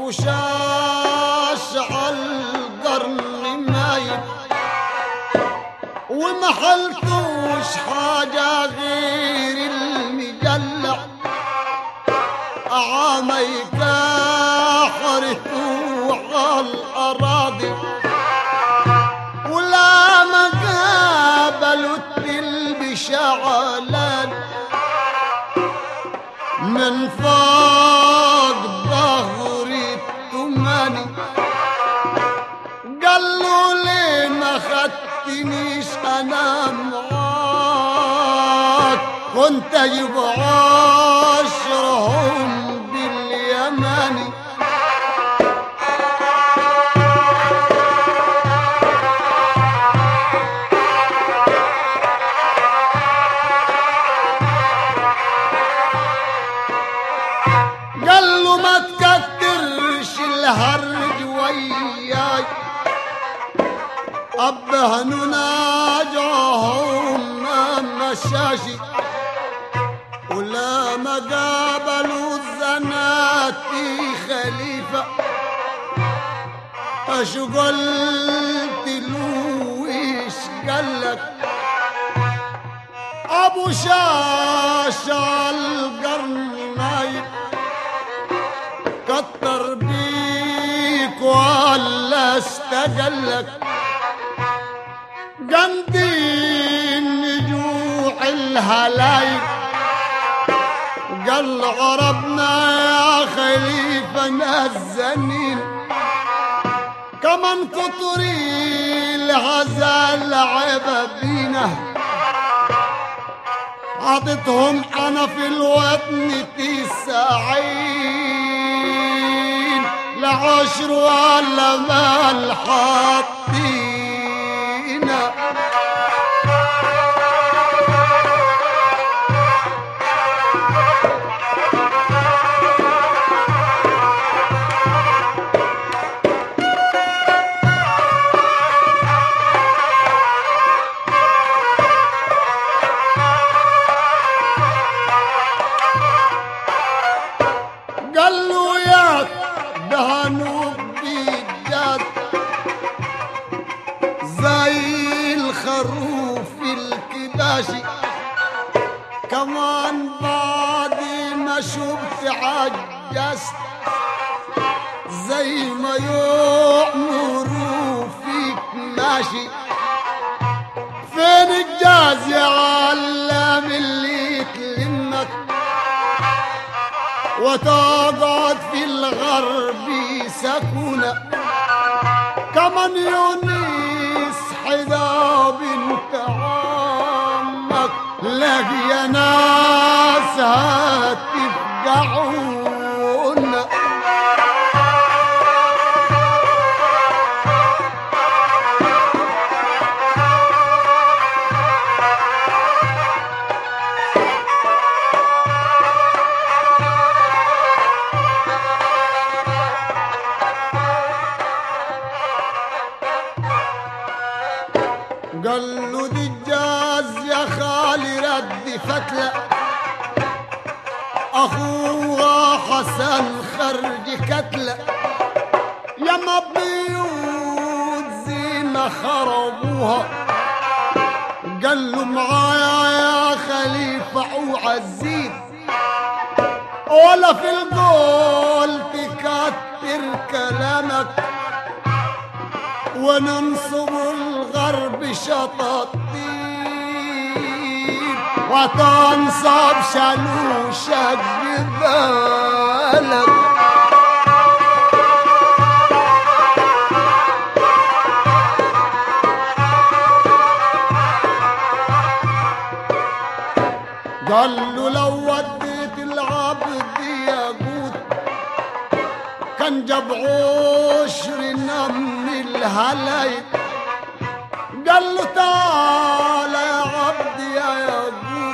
ابو شاش عالقرن مايل وما حلتوش حاجة غير المجلع عاميك حرتو عالأراضي ولا ما قابلوا التل شعلان من فوق ظهري التماني قال له ليه ما خدتنيش انا معاك كنت اجيب عشرهم باليماني قال له ما تكترش الهرج وياي أب هنونا جاهم مشاشي ولا ما قابلوا الزناتي خليفة أشو قلت له إيش قالك أبو شاش القرن نايم كتر بيك ولا استقلك قندين جوع الهلايك قال غربنا يا خليفة نزنين كمان كتري الغزال عيب بينا عطتهم انا في الوطن تسعين لعشر ولا مال حاطينا قال له يا دهنوب بالجد زي الخروف الكباشي كمان بعد ما شفت عجزت زي ما يؤمروا فيك ماشي فين الجاز يا علام اللي يكلمك وتقعد في الغرب سكونة كمان يونس حدا بنت عمك لاقي ناس هتفقعونا قال له دي الجاز يا خالي رد فتلة أخوها حسن خرج كتلة يا ما بيوت زينة خربوها قال له معايا يا خليفة وعزيز ولا في القول تكتر كلامك وننصب الغرب شطاطين وتنصب شلوشك جبالك قال له لو وديت العبد ياقوت كان جاب عشرنا من الهلايل قال له تعال يا عبد يا ياقوت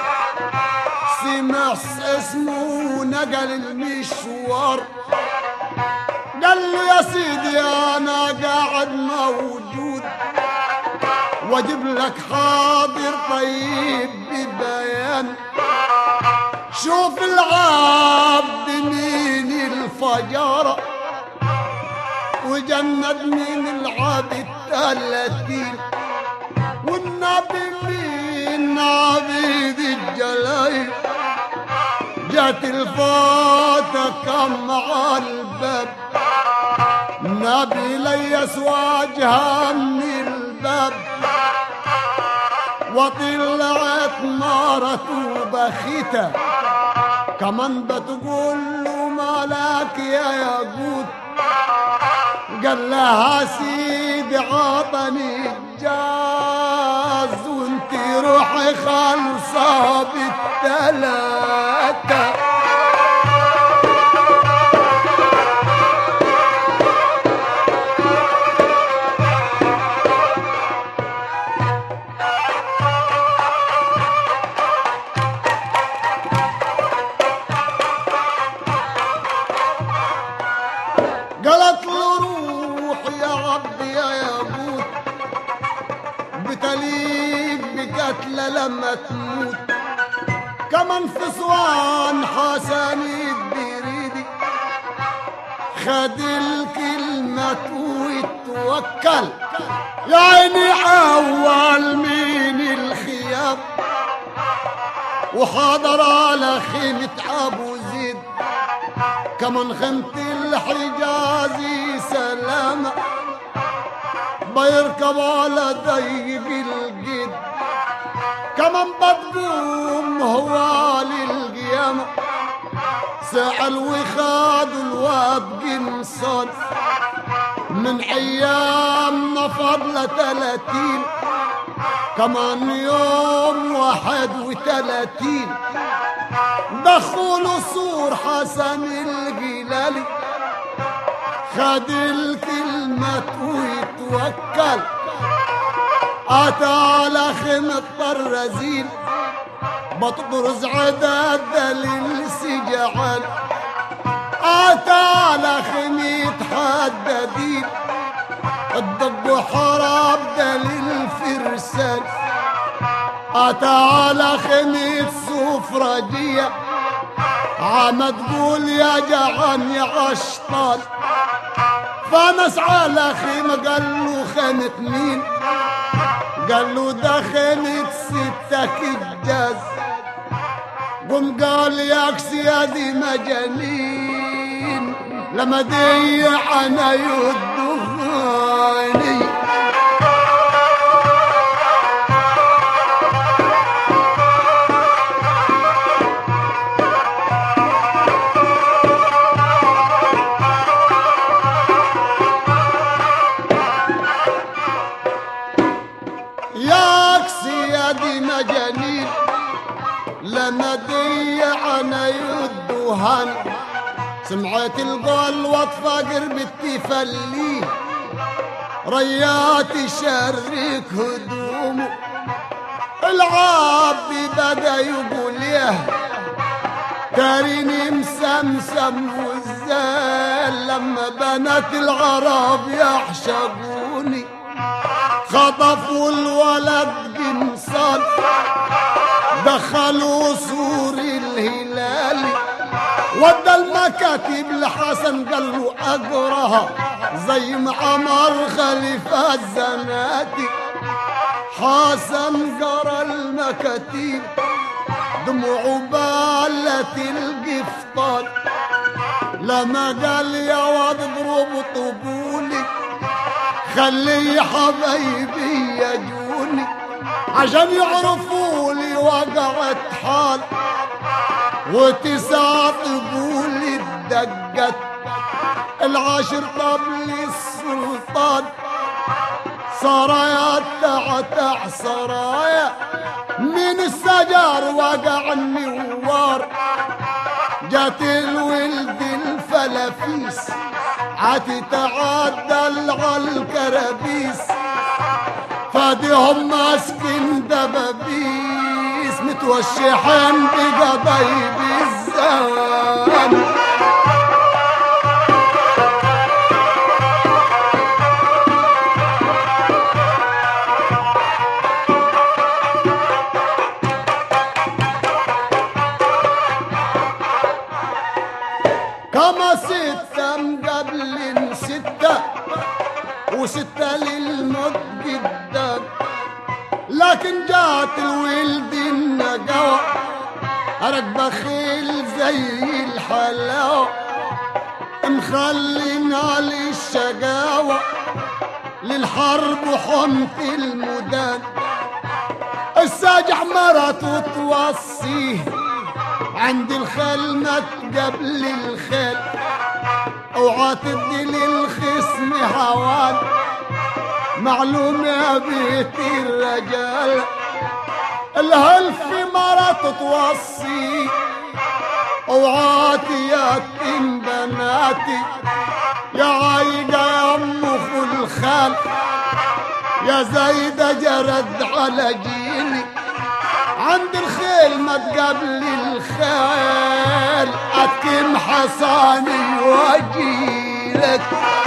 سمع اسمه ونقل المشوار قال له يا سيدي انا قاعد موجود واجيب لك حاضر طيب ببيان شوف العبد مين الفجارة وجند من العبد ثلاثين والنبي من عبيد الجلايل جات الفاتة كم على الباب نبي ليس واجهها من الباب وطلعت مرته بخيته كمان بتقول له مالك يا ياقوت قال لها سيدي عطني الجاز وانت روحي خالصة بالتلاتة قالت له روح يا عبد يا ياقوت بتليك بقتلة لما تموت كمان في صوان حسني بريدي خد الكلمة ويتوكل يا عيني أول من الخيام وحاضر على خيمة أبو زيد كمان خيمة الحجازي سلامة بيركب على ضيق الجد كمان بتقوم هو للقيامة سأل وخاد الواد قمصان من أيامنا فضل تلاتين كمان يوم واحد وتلاتين دخلوا صور حسن الجلالي خد الكلمة ويتوكل أتى على خيمة طرزين بطرز عدد للسجعان أتى على خيمة حدادين الضب حراب دليل الفرسان أتى على خيمة سفرجية عم تقول يا جعان يا عشطان فنس على خيمة قال له خيمة مين قال له ده خيمة ستك الجاز قم قال يا سيادي مجانين لما ضيع انا يدخلني ياك سيادي مجانين لما ضيعنا يدوهن سمعت القول واطفى قربتي فليه رياتي شرك هدومه العابي بدا يقول يه تاريني مسمسم والزال لما بنات العرب يعشقوني خطفوا الولد قمصان دخلوا سور الهلال ودى المكاتب لحسن قال له اقراها زي ما عمر خليفه الزناتي حسن قرا المكاتيب دموع بالت القفطان لما قال يا واد اضرب طبولي خلي حبايبي يجوني عشان يعرفوا لي وقعت حال وتسع طبولي دقت العاشر طبل السلطان سرايا تعتع سرايا من السجار وقع النوار جات الولد الفلافيس عتتعدل على الكرابيس فاديهم ماسكين دبابيس متوشحين بقضايب الزمان كما ستة قبل ستة وستة للموت قدام لكن جات الولد النجوى راكبة خيل زي الحلاوة مخلينا للشقاوة للحرب وحمت المدان الساجع مرته توصيه عند الخل ما قبل الخيل اوعى تدي للخصم هوان معلوم يا بيت الرجال الهلف مرة توصي اوعاتي يا بناتي يا عايدة يا ام الخال يا زايدة جرد على جيلي عند الخيل ما تقابل الخيل أتكم حصاني واجيلك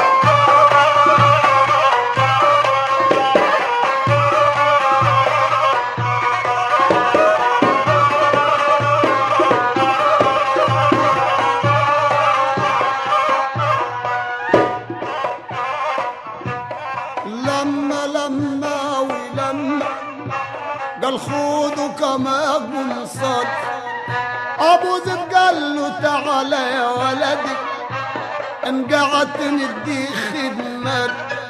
لما لما ولما قال خودوا كما قل صد ابو زيد قال له تعالى يا ولدي ان قعدت نديك خدمات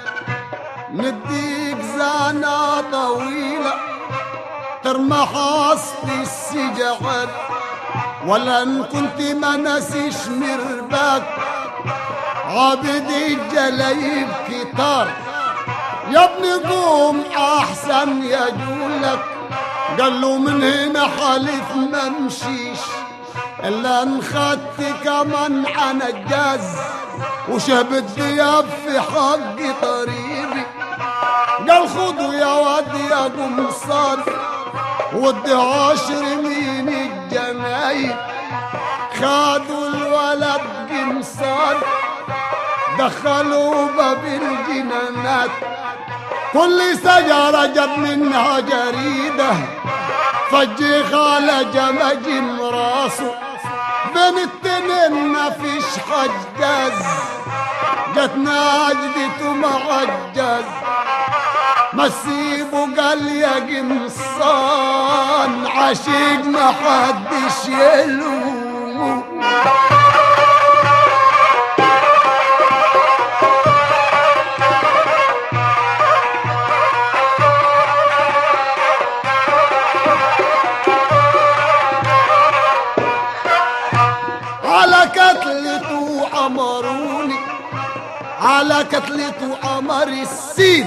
نديك زانة طويلة ترمى حاصل السجعات ولا ان كنت ما نسيش مرباك عابد الجلايب كتار يا ابني قوم احسن يا جولك قال له من هنا حالف ما امشيش الا انخدت كمان عن الجاز وشاب الدياب في حق طريقي قال خدوا يا واد يا قمصان ودي عشر من الجناين خادوا الولد قمصان دخلوا باب الجنانات كل شجرة جاب منها جريدة فجي على جمجم راسه بين التنين ما فيش حجاز جت ناجدته معجز ما تسيبه قال يا قمصان عشيق ما حدش يلومه على كتلته أمروني على كتلته أمر السين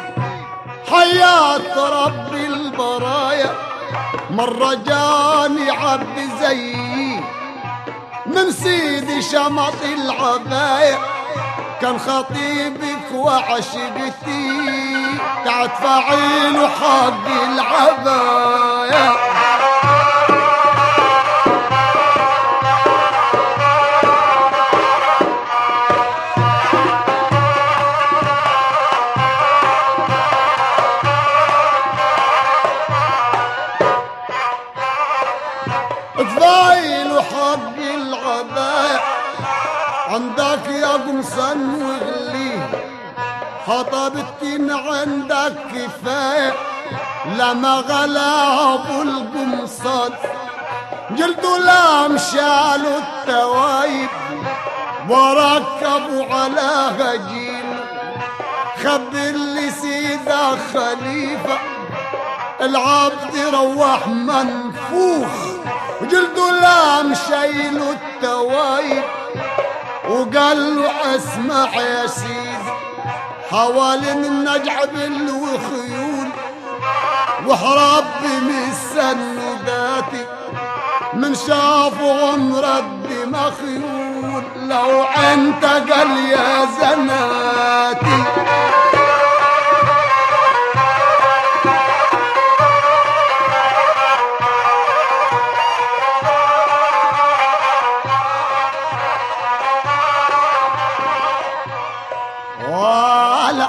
حياة رب البرايا مرة جاني عبد زيي من سيدي شمط العباية كان خطيبك وعشقتي قاعد فعيل حق العباية فايل حق العباية عندك يا قمصان وغليه خطبتين عندك كفاية لما غلا ابو القمصان جلدوا لام شالوا التوايب وركبوا على هجين خبر لي سيدة خليفة العبد روح منفوخ وجلده لام شايله التوايب وقال له اسمع يا سيدي حوالين النجع بالوخيول وحرب من سنداتي من شافوا عمرد مخيول لو انت قال يا زناتي ولا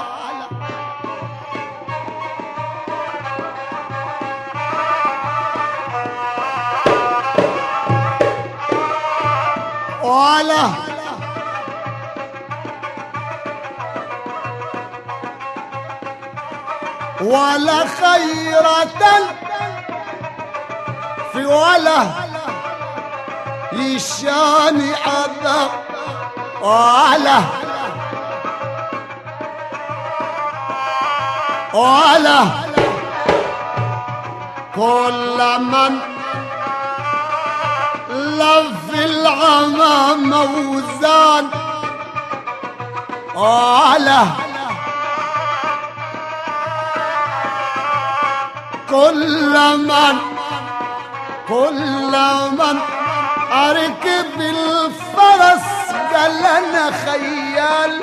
ولا ولا خيرة في ولا يشاني عذاب ولا ولا كل من لف العمى موزان ولا كل من كل من أركب الفرس قال أنا خيال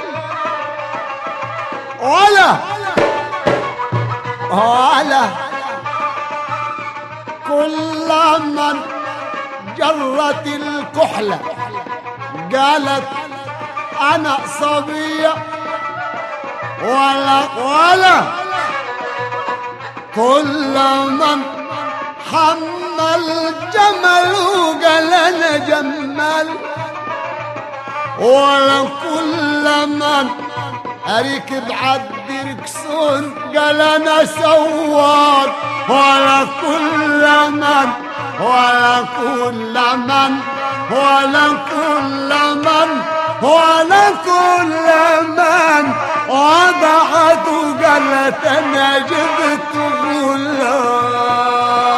ولا ولا كل من جرت الكحلة قالت أنا صبية ولا ولا كل من حمل جمل وقال انا جمال ولا كل من اركب عد ركسون قال انا سواق ولا كل من ولا كل من ولا كل من ولا كل من وضعت وقالت انا جبت غلام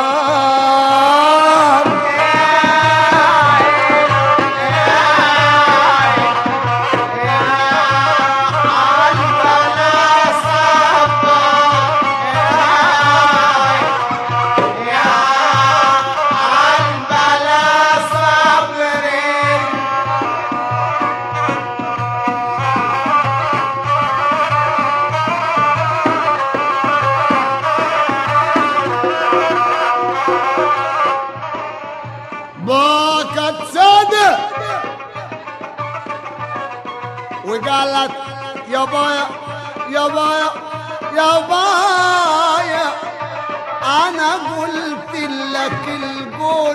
باكت سادة وقالت يا بايا يا بايا يا بايا انا قلت لك القول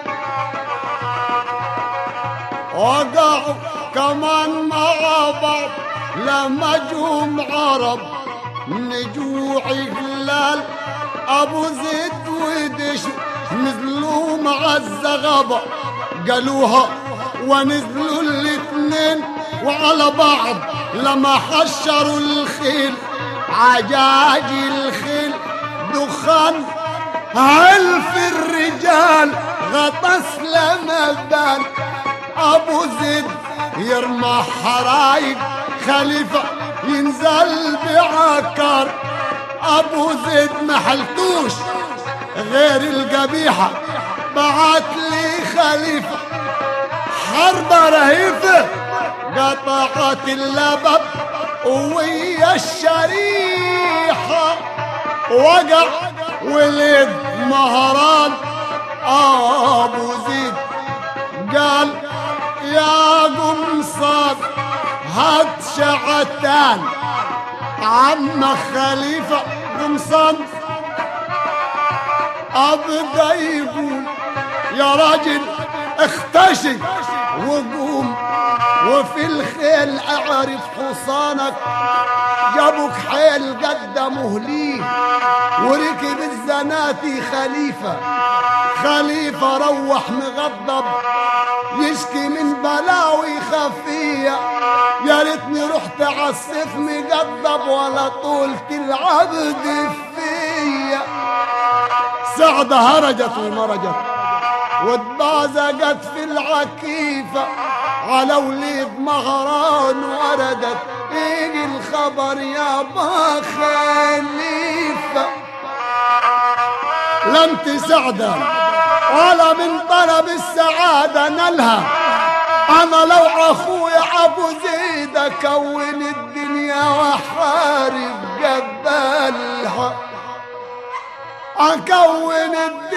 وقعوا كمان مع بعض لما جوم عرب نجوع غلال ابو زيد ودش نزلوا مع الزغبة قالوها ونزلوا الاثنين وعلى بعض لما حشروا الخيل عجاج الخيل دخان هلف الرجال غطس لما بان ابو زيد يرمى حرايق خليفة ينزل بعكار ابو زيد ما حلتوش غير القبيحة بعت لي خليفة حربة رهيفة قطعت اللبب ويا الشريحة وقع ولد مهران ابو زيد قال يا قمصان هات شعتان عم خليفة قمصان أبدا يقول يا راجل اختشي وقوم وفي الخيل اعرف حصانك جابوك حيل قدمه ليه وركب الزناتي خليفة خليفة روح مغضب يشكي من بلاوي خفية يا ريتني رحت عالسيف مقضب ولا طولت العبد فيا سعدة هرجت ومرجت واتبازقت في العكيفة على وليد مهران وردت ايه الخبر يا با خليفة لم تسعدة ولا من طلب السعادة نلها انا لو اخويا ابو زيد اكون الدنيا واحارب جبالها اكون الدنيا